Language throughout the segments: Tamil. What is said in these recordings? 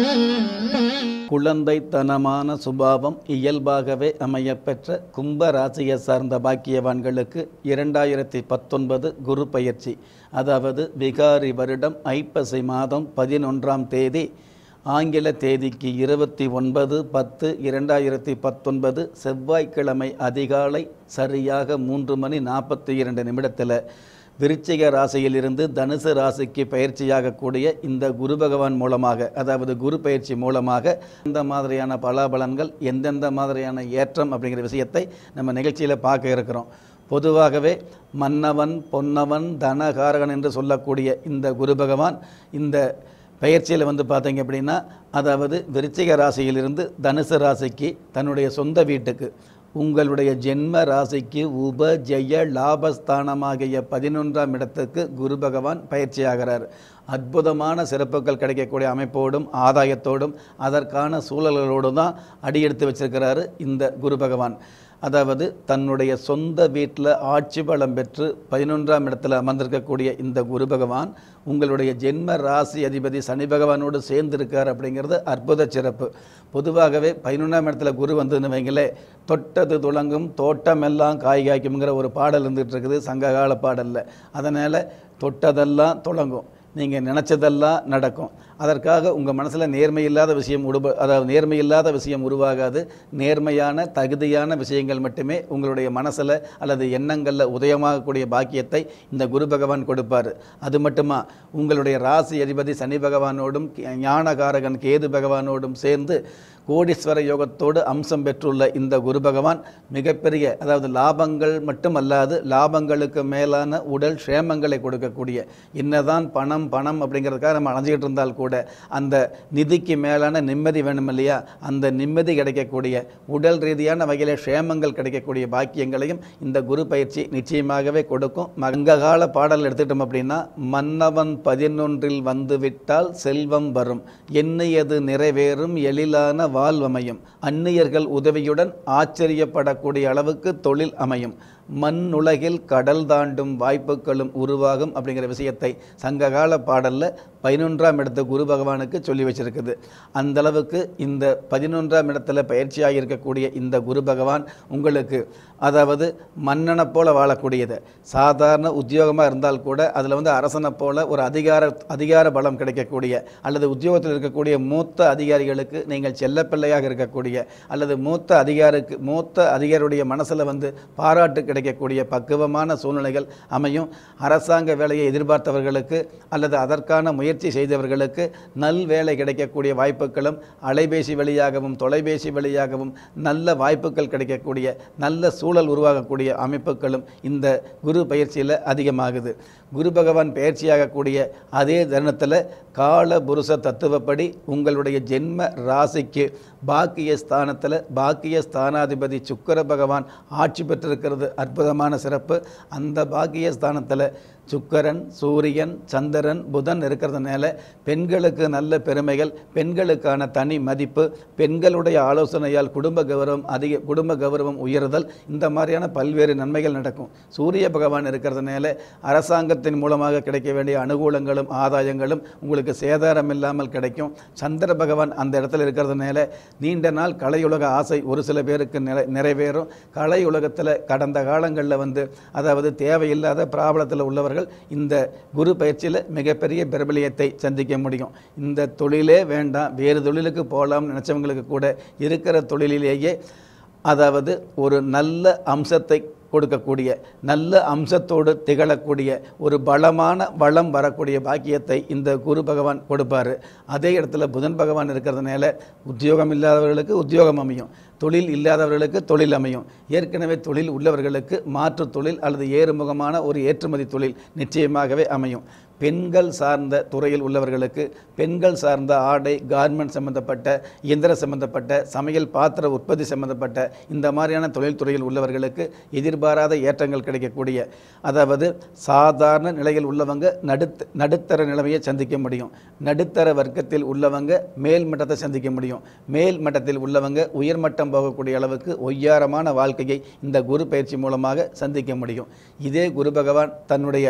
குழந்தைத்தனமான சுபாவம் இயல்பாகவே அமையப்பெற்ற கும்ப ராசியை சார்ந்த பாக்கியவான்களுக்கு இரண்டாயிரத்தி பத்தொன்பது குரு பயிற்சி அதாவது விகாரி வருடம் ஐப்பசி மாதம் பதினொன்றாம் தேதி ஆங்கில தேதிக்கு இருபத்தி ஒன்பது பத்து இரண்டாயிரத்தி பத்தொன்பது செவ்வாய்க்கிழமை அதிகாலை சரியாக மூன்று மணி நாற்பத்தி இரண்டு நிமிடத்தில் விருச்சிக ராசியிலிருந்து தனுசு ராசிக்கு பயிற்சியாகக்கூடிய இந்த குரு பகவான் மூலமாக அதாவது குரு பயிற்சி மூலமாக இந்த மாதிரியான பலாபலன்கள் எந்தெந்த மாதிரியான ஏற்றம் அப்படிங்கிற விஷயத்தை நம்ம நிகழ்ச்சியில் பார்க்க இருக்கிறோம் பொதுவாகவே மன்னவன் பொன்னவன் தனகாரகன் என்று சொல்லக்கூடிய இந்த குரு பகவான் இந்த பெயர்ச்சியில் வந்து பார்த்தீங்க அப்படின்னா அதாவது விருச்சிக ராசியிலிருந்து தனுசு ராசிக்கு தன்னுடைய சொந்த வீட்டுக்கு உங்களுடைய ஜென்ம ராசிக்கு உப ஜெய லாபஸ்தானமாகிய பதினொன்றாம் இடத்துக்கு குரு பகவான் பயிற்சியாகிறார் அற்புதமான சிறப்புகள் கிடைக்கக்கூடிய அமைப்போடும் ஆதாயத்தோடும் அதற்கான சூழல்களோடும் தான் அடியெடுத்து வச்சிருக்கிறாரு இந்த குரு பகவான் அதாவது தன்னுடைய சொந்த வீட்டில் ஆட்சி பலம் பெற்று பதினொன்றாம் இடத்துல அமர்ந்திருக்கக்கூடிய இந்த குரு பகவான் உங்களுடைய ஜென்ம ராசி அதிபதி சனி பகவானோடு சேர்ந்திருக்கார் அப்படிங்கிறது அற்புத சிறப்பு பொதுவாகவே பதினொன்றாம் இடத்துல குரு வந்ததுன்னு வைங்களே தொட்டது துளங்கும் தோட்டமெல்லாம் காய் காய்க்கும்ங்கிற ஒரு பாடல் இருந்துகிட்டு இருக்குது சங்ககால பாடலில் அதனால் தொட்டதெல்லாம் தொடங்கும் நீங்கள் நினச்சதெல்லாம் நடக்கும் அதற்காக உங்கள் மனசில் நேர்மையில்லாத விஷயம் உருவ அதாவது நேர்மையில்லாத விஷயம் உருவாகாது நேர்மையான தகுதியான விஷயங்கள் மட்டுமே உங்களுடைய மனசில் அல்லது எண்ணங்களில் உதயமாகக்கூடிய பாக்கியத்தை இந்த குரு பகவான் கொடுப்பார் அது மட்டுமா உங்களுடைய ராசி அதிபதி சனி பகவானோடும் கே- ஞானகாரகன் கேது பகவானோடும் சேர்ந்து கோடீஸ்வர யோகத்தோடு அம்சம் பெற்றுள்ள இந்த குரு பகவான் மிகப்பெரிய அதாவது லாபங்கள் மட்டுமல்லாது லாபங்களுக்கு மேலான உடல் க்ஷேமங்களை கொடுக்கக்கூடிய என்னதான் பணம் பணம் அப்படிங்கிறதுக்காக நம்ம அலைஞ்சிக்கிட்டு இருந்தால் கூட அந்த நிதிக்கு மேலான நிம்மதி வேணும் இல்லையா அந்த நிம்மதி கிடைக்கக்கூடிய உடல் ரீதியான வகையில் க்ஷேமங்கள் கிடைக்கக்கூடிய பாக்கியங்களையும் இந்த குரு பயிற்சி நிச்சயமாகவே கொடுக்கும் மங்ககால பாடல் எடுத்துட்டோம் அப்படின்னா மன்னவன் பதினொன்றில் வந்துவிட்டால் செல்வம் வரும் எண்ணியது நிறைவேறும் எழிலான வாழ்வமையும் அந்நியர்கள் உதவியுடன் ஆச்சரியப்படக்கூடிய அளவுக்கு தொழில் அமையும் மண்ணுலகில் கடல் தாண்டும் வாய்ப்புகளும் உருவாகும் அப்படிங்கிற விஷயத்தை சங்ககால பாடலில் பதினொன்றாம் இடத்து குரு பகவானுக்கு சொல்லி வச்சிருக்குது அந்த அளவுக்கு இந்த பதினொன்றாம் இடத்துல பயிற்சியாக இருக்கக்கூடிய இந்த குரு பகவான் உங்களுக்கு அதாவது மன்னனை போல வாழக்கூடியது சாதாரண உத்தியோகமாக இருந்தால் கூட அதில் வந்து அரசனை போல ஒரு அதிகார அதிகார பலம் கிடைக்கக்கூடிய அல்லது உத்தியோகத்தில் இருக்கக்கூடிய மூத்த அதிகாரிகளுக்கு நீங்கள் செல்லப்பிள்ளையாக இருக்கக்கூடிய அல்லது மூத்த அதிகாருக்கு மூத்த அதிகாரியுடைய மனசில் வந்து பாராட்டு கிடைக்கக்கூடிய பக்குவமான சூழ்நிலைகள் அமையும் அரசாங்க வேலையை எதிர்பார்த்தவர்களுக்கு அல்லது அதற்கான முயற்சி செய்தவர்களுக்கு நல் வேலை கிடைக்கக்கூடிய வாய்ப்புகளும் அலைபேசி வழியாகவும் தொலைபேசி வழியாகவும் நல்ல வாய்ப்புகள் கிடைக்கக்கூடிய நல்ல சூழல் உருவாகக்கூடிய அமைப்புகளும் இந்த குரு பயிற்சியில் அதிகமாகுது குரு பகவான் பயிற்சியாகக்கூடிய அதே தருணத்தில் கால புருஷ தத்துவப்படி உங்களுடைய ஜென்ம ராசிக்கு பாக்கிய ஸ்தானத்தில் பாக்கிய ஸ்தானாதிபதி சுக்கிர பகவான் ஆட்சி பெற்றிருக்கிறது அற்புதமான சிறப்பு அந்த பாக்கிய ஸ்தானத்தில் சுக்கரன் சூரியன் சந்திரன் புதன் இருக்கிறதுனால பெண்களுக்கு நல்ல பெருமைகள் பெண்களுக்கான தனி மதிப்பு பெண்களுடைய ஆலோசனையால் குடும்ப கௌரவம் அதிக குடும்ப கௌரவம் உயருதல் இந்த மாதிரியான பல்வேறு நன்மைகள் நடக்கும் சூரிய பகவான் இருக்கிறதுனால அரசாங்கத்தின் மூலமாக கிடைக்க வேண்டிய அனுகூலங்களும் ஆதாயங்களும் உங்களுக்கு சேதாரம் இல்லாமல் கிடைக்கும் சந்திர பகவான் அந்த இடத்துல இருக்கிறதுனால நீண்ட நாள் கலையுலக ஆசை ஒரு சில பேருக்கு நிறை நிறைவேறும் கலையுலகத்தில் கடந்த காலங்களில் வந்து அதாவது தேவையில்லாத பிராபலத்தில் உள்ளவர்கள் இந்த குரு பயிற்சியில் மிகப்பெரிய பிரபலியத்தை சந்திக்க முடியும் இந்த தொழிலே வேண்டாம் வேறு தொழிலுக்கு போகலாம்னு நினச்சவங்களுக்கு கூட இருக்கிற தொழிலிலேயே அதாவது ஒரு நல்ல அம்சத்தை கொடுக்கக்கூடிய நல்ல அம்சத்தோடு திகழக்கூடிய ஒரு பலமான வளம் வரக்கூடிய பாக்கியத்தை இந்த குரு பகவான் கொடுப்பார் அதே இடத்துல புதன் பகவான் இருக்கிறதுனால உத்தியோகம் இல்லாதவர்களுக்கு உத்தியோகம் அமையும் தொழில் இல்லாதவர்களுக்கு தொழில் அமையும் ஏற்கனவே தொழில் உள்ளவர்களுக்கு மாற்று தொழில் அல்லது ஏறுமுகமான ஒரு ஏற்றுமதி தொழில் நிச்சயமாகவே அமையும் பெண்கள் சார்ந்த துறையில் உள்ளவர்களுக்கு பெண்கள் சார்ந்த ஆடை கார்மெண்ட் சம்பந்தப்பட்ட இயந்திர சம்பந்தப்பட்ட சமையல் பாத்திர உற்பத்தி சம்பந்தப்பட்ட இந்த மாதிரியான தொழில்துறையில் உள்ளவர்களுக்கு எதிர்பாராத ஏற்றங்கள் கிடைக்கக்கூடிய அதாவது சாதாரண நிலையில் உள்ளவங்க நடுத்த நடுத்தர நிலைமையை சந்திக்க முடியும் நடுத்தர வர்க்கத்தில் உள்ளவங்க மேல் மட்டத்தை சந்திக்க முடியும் மேல் மட்டத்தில் உள்ளவங்க உயர்மட்டம் போகக்கூடிய அளவுக்கு ஒய்யாரமான வாழ்க்கையை இந்த குரு பயிற்சி மூலமாக சந்திக்க முடியும் இதே குரு பகவான் தன்னுடைய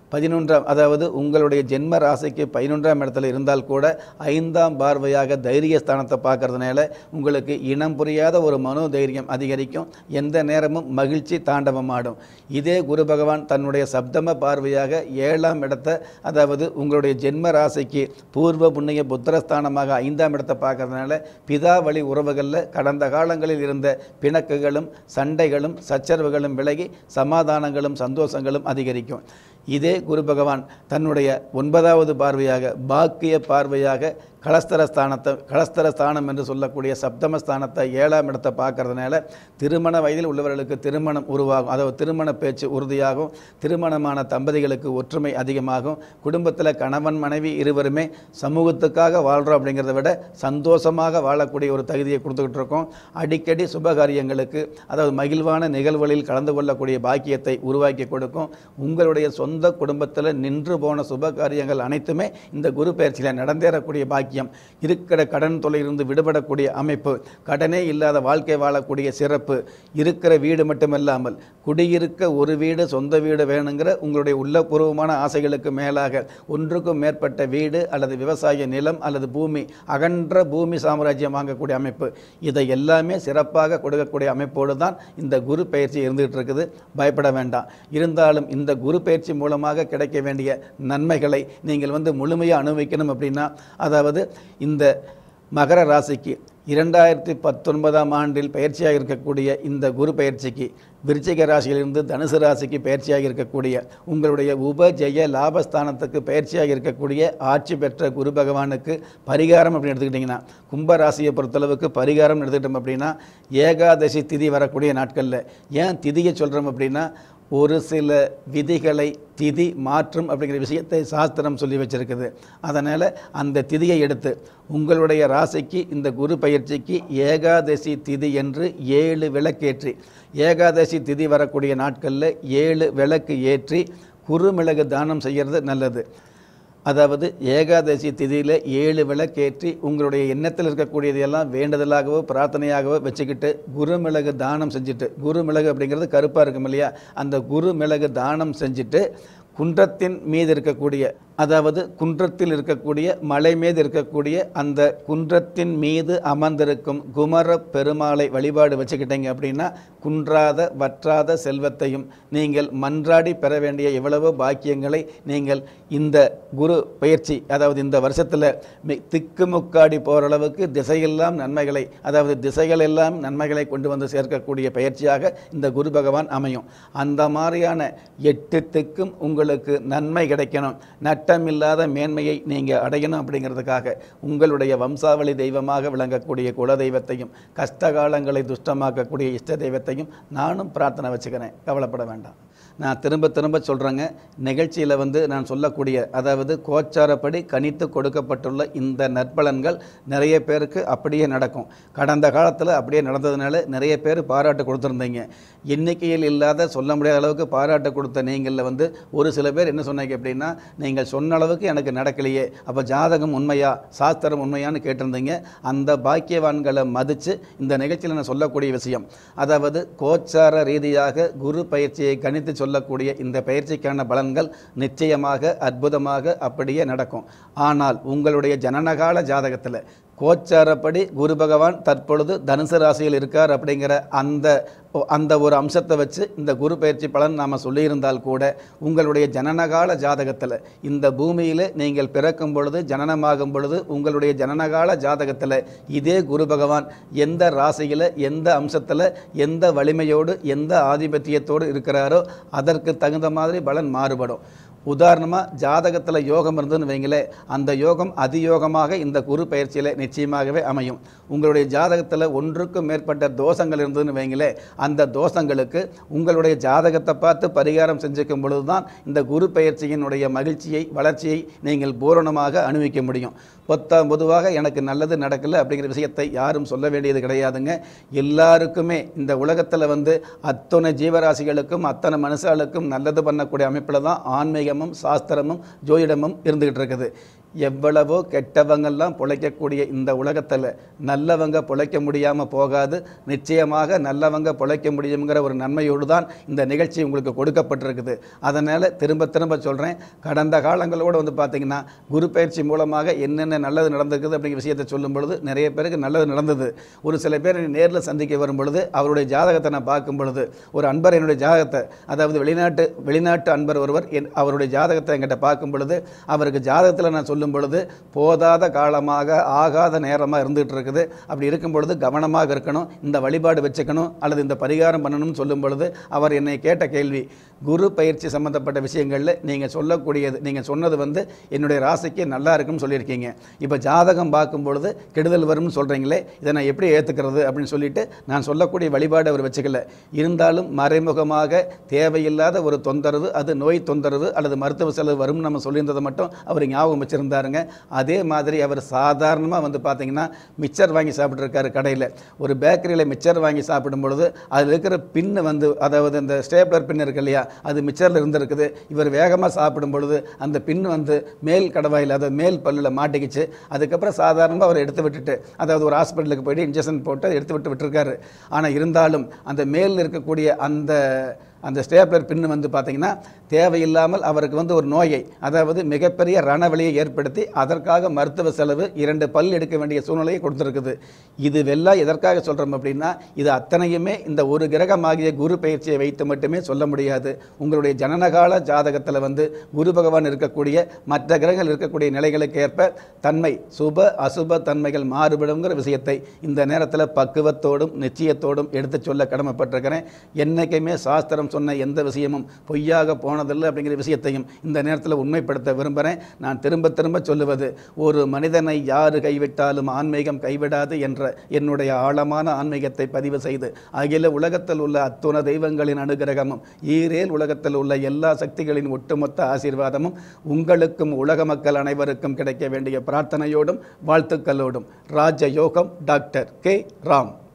பதினொன்றாம் அதாவது உங்களுடைய ஜென்ம ராசிக்கு பதினொன்றாம் இடத்துல இருந்தால் கூட ஐந்தாம் பார்வையாக தைரிய ஸ்தானத்தை பார்க்கறதுனால உங்களுக்கு இனம் புரியாத ஒரு மனோ தைரியம் அதிகரிக்கும் எந்த நேரமும் மகிழ்ச்சி தாண்டவமாடும் இதே குரு பகவான் தன்னுடைய சப்தம பார்வையாக ஏழாம் இடத்தை அதாவது உங்களுடைய ஜென்ம ராசிக்கு பூர்வ புண்ணிய புத்திரஸ்தானமாக ஐந்தாம் இடத்தை பார்க்கறதுனால பிதா வழி உறவுகளில் கடந்த காலங்களில் இருந்த பிணக்குகளும் சண்டைகளும் சச்சரவுகளும் விலகி சமாதானங்களும் சந்தோஷங்களும் அதிகரிக்கும் இதே குரு பகவான் தன்னுடைய ஒன்பதாவது பார்வையாக பாக்கிய பார்வையாக கலஸ்தர ஸ்தானத்தை கலஸ்தர ஸ்தானம் என்று சொல்லக்கூடிய சப்தம ஸ்தானத்தை ஏழாம் இடத்தை பார்க்கறதுனால திருமண வயதில் உள்ளவர்களுக்கு திருமணம் உருவாகும் அதாவது திருமண பேச்சு உறுதியாகும் திருமணமான தம்பதிகளுக்கு ஒற்றுமை அதிகமாகும் குடும்பத்தில் கணவன் மனைவி இருவருமே சமூகத்துக்காக வாழ்கிறோம் அப்படிங்கிறத விட சந்தோஷமாக வாழக்கூடிய ஒரு தகுதியை கொடுத்துக்கிட்டு இருக்கோம் அடிக்கடி சுபகாரியங்களுக்கு அதாவது மகிழ்வான நிகழ்வுகளில் கலந்து கொள்ளக்கூடிய பாக்கியத்தை உருவாக்கி கொடுக்கும் உங்களுடைய சொந்த குடும்பத்தில் நின்று போன சுபகாரியங்கள் அனைத்துமே இந்த குரு பயிற்சியில் நடந்தேறக்கூடிய பாக்கியம் இருக்கிற கடன் தொலையிலிருந்து விடுபடக்கூடிய அமைப்பு கடனே இல்லாத வாழ்க்கை வாழக்கூடிய சிறப்பு இருக்கிற வீடு மட்டுமல்லாமல் குடியிருக்க ஒரு வீடு சொந்த வீடு வேணுங்கிற உங்களுடைய உள்ளபூர்வமான ஆசைகளுக்கு மேலாக ஒன்றுக்கும் மேற்பட்ட வீடு அல்லது விவசாய நிலம் அல்லது பூமி அகன்ற பூமி சாம்ராஜ்யம் வாங்கக்கூடிய அமைப்பு இதை எல்லாமே சிறப்பாக கொடுக்கக்கூடிய அமைப்போடு தான் இந்த குரு பயிற்சி இருந்துகிட்டு இருக்குது பயப்பட வேண்டாம் இருந்தாலும் இந்த குரு பயிற்சி மூலமாக கிடைக்க வேண்டிய நன்மைகளை நீங்கள் வந்து முழுமையாக அனுபவிக்கணும் அப்படின்னா அதாவது இந்த மகர ராசிக்கு இரண்டாயிரத்தி பத்தொன்பதாம் ஆண்டில் பயிற்சியாக இருக்கக்கூடிய இந்த குரு பயிற்சிக்கு விருச்சிக ராசியிலிருந்து தனுசு ராசிக்கு பயிற்சியாக இருக்கக்கூடிய உங்களுடைய உபஜெய லாபஸ்தானத்துக்கு பயிற்சியாக இருக்கக்கூடிய ஆட்சி பெற்ற குரு பகவானுக்கு பரிகாரம் அப்படின்னு எடுத்துக்கிட்டிங்கன்னா கும்ப ராசியை பொறுத்தளவுக்கு பரிகாரம் எடுத்துக்கிட்டோம் அப்படின்னா ஏகாதசி திதி வரக்கூடிய நாட்களில் ஏன் திதியை சொல்கிறோம் அப்படின்னா ஒரு சில விதிகளை திதி மாற்றும் அப்படிங்கிற விஷயத்தை சாஸ்திரம் சொல்லி வச்சிருக்குது அதனால் அந்த திதியை எடுத்து உங்களுடைய ராசிக்கு இந்த குரு பயிற்சிக்கு ஏகாதசி திதி என்று ஏழு விளக்கேற்றி ஏகாதசி திதி வரக்கூடிய நாட்களில் ஏழு விளக்கு ஏற்றி குறுமிளகு தானம் செய்கிறது நல்லது அதாவது ஏகாதசி திதியில் ஏழு விளக்கேற்றி உங்களுடைய எண்ணத்தில் இருக்கக்கூடியதையெல்லாம் வேண்டுதலாகவோ பிரார்த்தனையாகவோ வச்சுக்கிட்டு குருமிளகு தானம் செஞ்சுட்டு குருமிளகு அப்படிங்கிறது கருப்பாக இருக்கும் இல்லையா அந்த குருமிளகு தானம் செஞ்சுட்டு குன்றத்தின் மீது இருக்கக்கூடிய அதாவது குன்றத்தில் இருக்கக்கூடிய மலை மீது இருக்கக்கூடிய அந்த குன்றத்தின் மீது அமர்ந்திருக்கும் குமர பெருமாளை வழிபாடு வச்சுக்கிட்டீங்க அப்படின்னா குன்றாத வற்றாத செல்வத்தையும் நீங்கள் மன்றாடி பெற வேண்டிய எவ்வளவோ பாக்கியங்களை நீங்கள் இந்த குரு பயிற்சி அதாவது இந்த வருஷத்தில் திக்குமுக்காடி போகிற அளவுக்கு திசையெல்லாம் நன்மைகளை அதாவது திசைகளெல்லாம் நன்மைகளை கொண்டு வந்து சேர்க்கக்கூடிய பயிற்சியாக இந்த குரு பகவான் அமையும் அந்த மாதிரியான எட்டு திக்கும் உங்களுக்கு நன்மை கிடைக்கணும் நட்டமில்லாத மேன்மையை நீங்கள் அடையணும் அப்படிங்கிறதுக்காக உங்களுடைய வம்சாவளி தெய்வமாக விளங்கக்கூடிய குல தெய்வத்தையும் கஷ்டகாலங்களை துஷ்டமாக்கக்கூடிய இஷ்ட தெய்வத்தையும் நானும் பிரார்த்தனை வச்சுக்கிறேன் கவலைப்பட வேண்டாம் நான் திரும்ப திரும்ப சொல்கிறேங்க நிகழ்ச்சியில் வந்து நான் சொல்லக்கூடிய அதாவது கோச்சாரப்படி கணித்து கொடுக்கப்பட்டுள்ள இந்த நற்பலன்கள் நிறைய பேருக்கு அப்படியே நடக்கும் கடந்த காலத்தில் அப்படியே நடந்ததுனால நிறைய பேர் பாராட்டு கொடுத்துருந்தீங்க எண்ணிக்கையில் இல்லாத சொல்ல முடியாத அளவுக்கு பாராட்டு கொடுத்த நீங்களில் வந்து ஒரு சில பேர் என்ன சொன்னீங்க அப்படின்னா நீங்கள் சொன்ன அளவுக்கு எனக்கு நடக்கலையே அப்போ ஜாதகம் உண்மையா சாஸ்திரம் உண்மையான்னு கேட்டிருந்தீங்க அந்த பாக்கியவான்களை மதித்து இந்த நிகழ்ச்சியில் நான் சொல்லக்கூடிய விஷயம் அதாவது கோச்சார ரீதியாக குரு பயிற்சியை கணித்து சொல்லக்கூடிய இந்த பயிற்சிக்கான பலன்கள் நிச்சயமாக அற்புதமாக அப்படியே நடக்கும் ஆனால் உங்களுடைய ஜனனகால ஜாதகத்தில் கோச்சாரப்படி குரு பகவான் தற்பொழுது தனுசு ராசியில் இருக்கார் அப்படிங்கிற அந்த அந்த ஒரு அம்சத்தை வச்சு இந்த குரு பயிற்சி பலன் நாம் சொல்லியிருந்தால் கூட உங்களுடைய ஜனனகால ஜாதகத்தில் இந்த பூமியில் நீங்கள் பிறக்கும் பொழுது ஜனனமாகும் பொழுது உங்களுடைய ஜனனகால ஜாதகத்தில் இதே குரு பகவான் எந்த ராசியில் எந்த அம்சத்தில் எந்த வலிமையோடு எந்த ஆதிபத்தியத்தோடு இருக்கிறாரோ அதற்கு தகுந்த மாதிரி பலன் மாறுபடும் உதாரணமாக ஜாதகத்தில் யோகம் இருந்ததுன்னு வைங்களேன் அந்த யோகம் அதியோகமாக இந்த குரு பயிற்சியில் நிச்சயமாகவே அமையும் உங்களுடைய ஜாதகத்தில் ஒன்றுக்கும் மேற்பட்ட தோஷங்கள் இருந்ததுன்னு வைங்களேன் அந்த தோஷங்களுக்கு உங்களுடைய ஜாதகத்தை பார்த்து பரிகாரம் செஞ்சுக்கும் பொழுது தான் இந்த குரு பயிற்சியினுடைய மகிழ்ச்சியை வளர்ச்சியை நீங்கள் பூரணமாக அனுபவிக்க முடியும் பொத்தாம் பொதுவாக எனக்கு நல்லது நடக்கலை அப்படிங்கிற விஷயத்தை யாரும் சொல்ல வேண்டியது கிடையாதுங்க எல்லாருக்குமே இந்த உலகத்தில் வந்து அத்தனை ஜீவராசிகளுக்கும் அத்தனை மனுஷாளுக்கும் நல்லது பண்ணக்கூடிய அமைப்பில் தான் ஆன்மீகமும் சாஸ்திரமும் ஜோதிடமும் இருந்துகிட்டு இருக்குது எவ்வளவோ கெட்டவங்கெல்லாம் பிழைக்கக்கூடிய இந்த உலகத்தில் நல்லவங்க பிழைக்க முடியாமல் போகாது நிச்சயமாக நல்லவங்க பிழைக்க முடியுங்கிற ஒரு நன்மையோடு தான் இந்த நிகழ்ச்சி உங்களுக்கு கொடுக்கப்பட்டிருக்குது அதனால் திரும்ப திரும்ப சொல்கிறேன் கடந்த காலங்களோடு வந்து பார்த்தீங்கன்னா குரு பயிற்சி மூலமாக என்னென்ன நல்லது நடந்திருக்குது அப்படிங்கிற விஷயத்தை சொல்லும் பொழுது நிறைய பேருக்கு நல்லது நடந்தது ஒரு சில பேர் நேரில் சந்திக்க வரும் பொழுது அவருடைய ஜாதகத்தை நான் பார்க்கும் பொழுது ஒரு அன்பர் என்னுடைய ஜாதகத்தை அதாவது வெளிநாட்டு வெளிநாட்டு அன்பர் ஒருவர் என் அவருடைய ஜாதகத்தை என்கிட்ட பார்க்கும் பொழுது அவருக்கு ஜாதகத்தில் நான் சொல்லும் பொழுது போதாத காலமாக ஆகாத நேரமாக இருந்துகிட்டு இருக்குது அப்படி இருக்கும் பொழுது கவனமாக இருக்கணும் இந்த வழிபாடு வச்சுக்கணும் அல்லது இந்த பரிகாரம் பண்ணணும்னு சொல்லும் பொழுது அவர் என்னை கேட்ட கேள்வி குரு பயிற்சி சம்பந்தப்பட்ட விஷயங்களில் நீங்கள் சொல்லக்கூடியது நீங்கள் சொன்னது வந்து என்னுடைய ராசிக்கு நல்லா இருக்குன்னு சொல்லியிருக்கீங்க இப்போ ஜாதகம் பார்க்கும் பொழுது கெடுதல் வரும்னு சொல்கிறீங்களே இதை நான் எப்படி ஏற்றுக்கிறது அப்படின்னு சொல்லிட்டு நான் சொல்லக்கூடிய வழிபாடு அவர் வச்சுக்கல இருந்தாலும் மறைமுகமாக தேவையில்லாத ஒரு தொந்தரவு அது நோய் தொந்தரவு அல்லது மருத்துவ செலவு வரும்னு நம்ம சொல்லியிருந்ததை மட்டும் அவர் ஞாபகம் வச்சுருந்தாருங்க அதே மாதிரி அவர் சாதாரணமாக வந்து பார்த்தீங்கன்னா மிச்சர் வாங்கி சாப்பிட்ருக்காரு கடையில் ஒரு பேக்கரியில் மிச்சர் வாங்கி சாப்பிடும் பொழுது அதில் இருக்கிற பின்னு வந்து அதாவது இந்த ஸ்டேப்லர் பின் இருக்கு இல்லையா அது மிச்சரில் இருந்திருக்குது இவர் வேகமாக சாப்பிடும் பொழுது அந்த பின் வந்து மேல் கடவாயில் அதாவது மேல் பல்லில் மாட்டிக்கிச்சு அதுக்கப்புறம் சாதாரணமாக அவர் எடுத்து விட்டுட்டு அதாவது ஒரு ஹாஸ்பிட்டலுக்கு போயிட்டு இன்ஜெக்ஷன் போட்டு எடுத்து விட்டு விட்டுருக்காரு ஆனால் இருந்தாலும் அந்த மேல் இருக்கக்கூடிய அந்த அந்த ஸ்டேப்லர் பின்னு வந்து பார்த்தீங்கன்னா தேவையில்லாமல் அவருக்கு வந்து ஒரு நோயை அதாவது மிகப்பெரிய ரணவலியை ஏற்படுத்தி அதற்காக மருத்துவ செலவு இரண்டு பல் எடுக்க வேண்டிய சூழ்நிலையை கொடுத்துருக்குது இதுவெல்லாம் எதற்காக சொல்கிறோம் அப்படின்னா இது அத்தனையுமே இந்த ஒரு கிரகமாகிய குரு பயிற்சியை வைத்து மட்டுமே சொல்ல முடியாது உங்களுடைய ஜனனகால ஜாதகத்தில் வந்து குரு பகவான் இருக்கக்கூடிய மற்ற கிரகங்கள் இருக்கக்கூடிய நிலைகளுக்கு ஏற்ப தன்மை சுப அசுப தன்மைகள் மாறுபடுங்கிற விஷயத்தை இந்த நேரத்தில் பக்குவத்தோடும் நிச்சயத்தோடும் எடுத்து சொல்ல கடமைப்பட்டிருக்கிறேன் என்னைக்குமே சாஸ்திரம் சொன்ன எந்த விஷயமும் பொய்யாக போனதில்லை அப்படிங்கிற விஷயத்தையும் இந்த நேரத்தில் உண்மைப்படுத்த விரும்புகிறேன் நான் திரும்ப திரும்ப சொல்லுவது ஒரு மனிதனை யாரு கைவிட்டாலும் ஆன்மீகம் கைவிடாது என்ற என்னுடைய ஆழமான ஆன்மீகத்தை பதிவு செய்து அகில உலகத்தில் உள்ள அத்துண தெய்வங்களின் அனுகிரகமும் ஈரேல் உலகத்தில் உள்ள எல்லா சக்திகளின் ஒட்டுமொத்த ஆசீர்வாதமும் உங்களுக்கும் உலக மக்கள் அனைவருக்கும் கிடைக்க வேண்டிய பிரார்த்தனையோடும் வாழ்த்துக்களோடும் ராஜ யோகம் டாக்டர் கே ராம்